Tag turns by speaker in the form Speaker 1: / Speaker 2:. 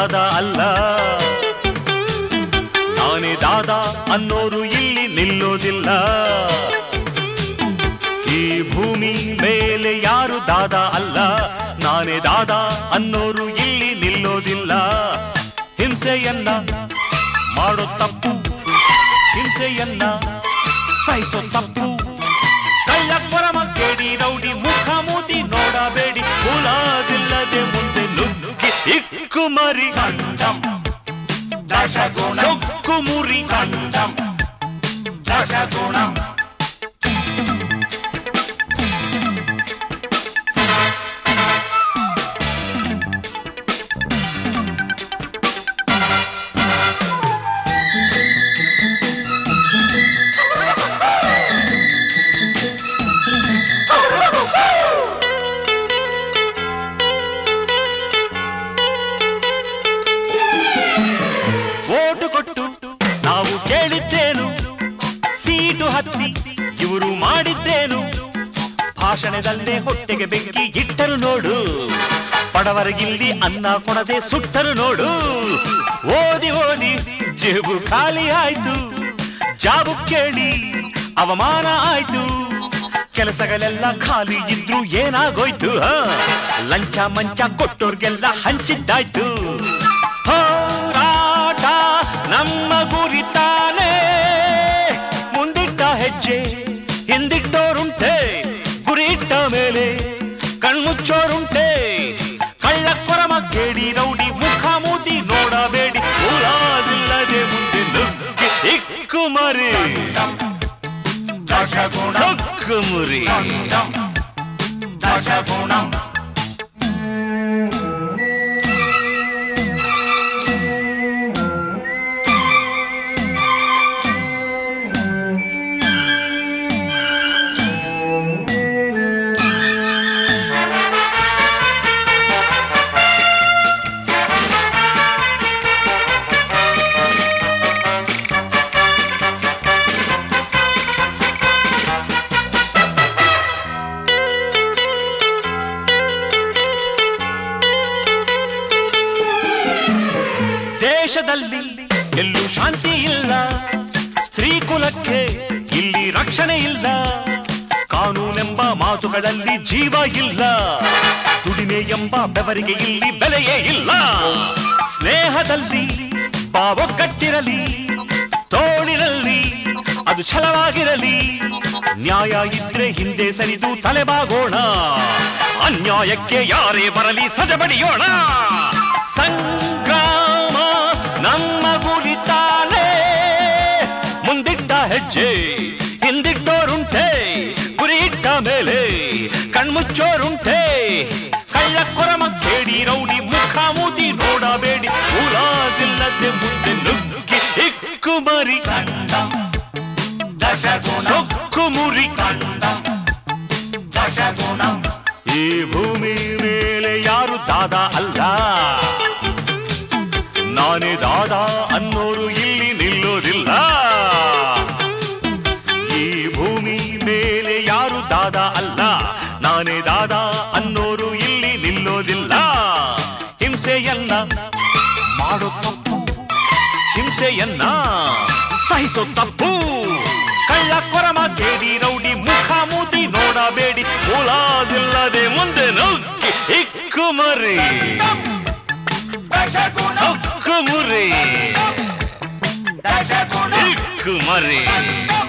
Speaker 1: ದಾದ ಅಲ್ಲ ನಾನೇ ದಾದ ಅನ್ನೋರು ಇಲ್ಲಿ ನಿಲ್ಲೋದಿಲ್ಲ ಈ ಭೂಮಿ ಮೇಲೆ ಯಾರು ದಾದ ಅಲ್ಲ ನಾನೇ ದಾದ ಅನ್ನೋರು ಇಲ್ಲಿ ನಿಲ್ಲೋದಿಲ್ಲ ಹಿಂಸೆಯನ್ನ ಮಾಡೋ ತಪ್ಪು ಹಿಂಸೆಯನ್ನ ಸಹಿಸೋ ತಪ್ಪು ಕಳ್ಳ ಪರಮ ಕೇಡಿ ರೌಡಿ ಮುಖ ಮೂತಿ ನೋಡಬೇಡಿ ಮುಲಾಜಿಲ್ಲದೆ ಮುಂದೆ ನುಗ್ಗಿ ಇಕ್ಕು ಮರಿ
Speaker 2: ಖಂಡಂ ದಶಗುಣಂ
Speaker 1: ಸೊಕ್ಕು ಮುರಿ
Speaker 2: ಖಂಡಂ ದಶಗುಣಂ
Speaker 1: ಓಟು ಕೊಟ್ಟು ನಾವು ಕೇಳಿದ್ದೇನು ಸೀಟು ಹತ್ತಿ ಇವರು ಮಾಡಿದ್ದೇನು ಭಾಷಣದಲ್ಲೇ ಹೊಟ್ಟೆಗೆ ಬೆಂಕಿ ಇಟ್ಟರು ನೋಡು ಬಡವರಿಗಿಲ್ಲಿ ಅನ್ನ ಕೊಡದೆ ಸುಟ್ಟರು ನೋಡು ಓದಿ ಓದಿ ಜೇಬು ಖಾಲಿ ಆಯ್ತು ಜಾಬು ಕೇಳಿ ಅವಮಾನ ಆಯ್ತು ಕೆಲಸಗಳೆಲ್ಲ ಖಾಲಿ ಇದ್ರು ಏನಾಗೋಯ್ತು ಹ? ಲಂಚ ಮಂಚ ಕೊಟ್ಟೋರ್ಗೆಲ್ಲ ಹಂಚಿದ್ದಾಯ್ತು ಹೋರಾಟ ನಮ್ಮ ಗುರಿ ತಾನೇ ಮುಂದಿಟ್ಟ ಹೆಜ್ಜೆ ಹಿಂದಿಟ್ಟೋರುಂಟೆ ಗುರಿ ಇಟ್ಟ ಮೇಲೆ ಕಣ್ಮುಚ್ಚೋರುಂಟೆ ಕಳ್ಳ ಕೊರಮ ಕೇಡಿ ರೌಡಿ ಮುಖ ಮೂತಿ ನೋಡಬೇಡಿ ಊರಾದಿಲ್ಲದೆ ಮುಂದೆ ನುಗ್ಗಿ ಇಕ್ಕು ಮರಿ
Speaker 2: ದಶಗುಣಂ
Speaker 1: ಸೊಕ್ಕು ಮುರಿ
Speaker 2: ಖಂಡಂ ದಶಗುಣಂ
Speaker 1: ದೇಶದಲ್ಲಿ ಎಲ್ಲೂ ಶಾಂತಿ ಇಲ್ಲ ಸ್ತ್ರೀ ಕುಲಕ್ಕೆ ಇಲ್ಲಿ ರಕ್ಷಣೆ ಇಲ್ಲ ಕಾನೂನೆಂಬ ಮಾತುಗಳಲ್ಲಿ ಜೀವ ಇಲ್ಲ ದುಡಿಮೆ ಎಂಬ ಬೆವರಿಗೆ ಇಲ್ಲಿ ಬೆಲೆಯೇ ಇಲ್ಲ ಸ್ನೇಹದಲ್ಲಿ ಬಾವೊಗ್ಗಟ್ಟಿರಲಿ ತೋಳಿನಲ್ಲಿ ಅದು ಛಲವಾಗಿರಲಿ ನ್ಯಾಯ ಇದ್ರೆ ಹಿಂದೆ ಸರಿದು ತಲೆಬಾಗೋಣ ಅನ್ಯಾಯಕ್ಕೆ ಯಾರೇ ಬರಲಿ ಸದಬಡಿಯೋಣ ಸಂಗ್ರಾಮ ನಮ್ಮ ಗುರಿ ತಾನೇ ಮುಂದಿಟ್ಟ ಹೆಜ್ಜೆ ಹಿಂದಿಟ್ಟೋರುಂಟೆ ಗುರಿ ಇಟ್ಟ ಮೇಲೆ ಕಣ್ಮುಚ್ಚೋರುಂಟೆ ಕಳ್ಳ ಕೊರಮ ಕೇಡಿ ರೌಡಿ ಮುಖ ಮೂತಿ ನೋಡಬೇಡಿ ಉಲಾದಿಲ್ಲದೆ ಮುಂದೆ ನುಗ್ಗಿ ಇಕ್ಕು ಮರಿ
Speaker 2: ಖಂಡಂ ದಶಗುಣಂ
Speaker 1: ಸೊಕ್ಕು ಮುರಿ
Speaker 2: ಖಂಡಂ ದಶಗುಣಂ
Speaker 1: ಈ ಭೂಮಿ ಮೇಲೆ ಯಾರು ದಾದ ಅಲ್ಲ ನಾನೇ ದಾದ ಅನ್ನೋರು ಇಲ್ಲಿ ನಿಲ್ಲೋದಿಲ್ಲ ಈ ಭೂಮಿ ಮೇಲೆ ಯಾರು ದಾದ ಅಲ್ಲ ನಾನೇ ದಾದ ಅನ್ನೋರು ಇಲ್ಲಿ ನಿಲ್ಲೋದಿಲ್ಲ ಹಿಂಸೆಯನ್ನ ಮಾಡೋ ತಪ್ಪು ಹಿಂಸೆಯನ್ನ ಸಹಿಸೋ ತಪ್ಪು ಕಳ್ಳ ಕೊರಮ ಕೇಡಿ ರೌಡಿ ಮುಖ ಮೂತಿ ನೋಡಬೇಡಿ ಮುಲಾಜಿಲ್ಲದೆ ಮುಂದೆ ನುಗ್ಗಿ ಇಕ್ಕು ಮರಿ
Speaker 2: ದಶಗುಣಂ
Speaker 1: ಸೊಕ್ಕು ಮುರಿ
Speaker 2: ದಶಗುಣಂ
Speaker 1: ಇಕ್ಕು ಮರಿ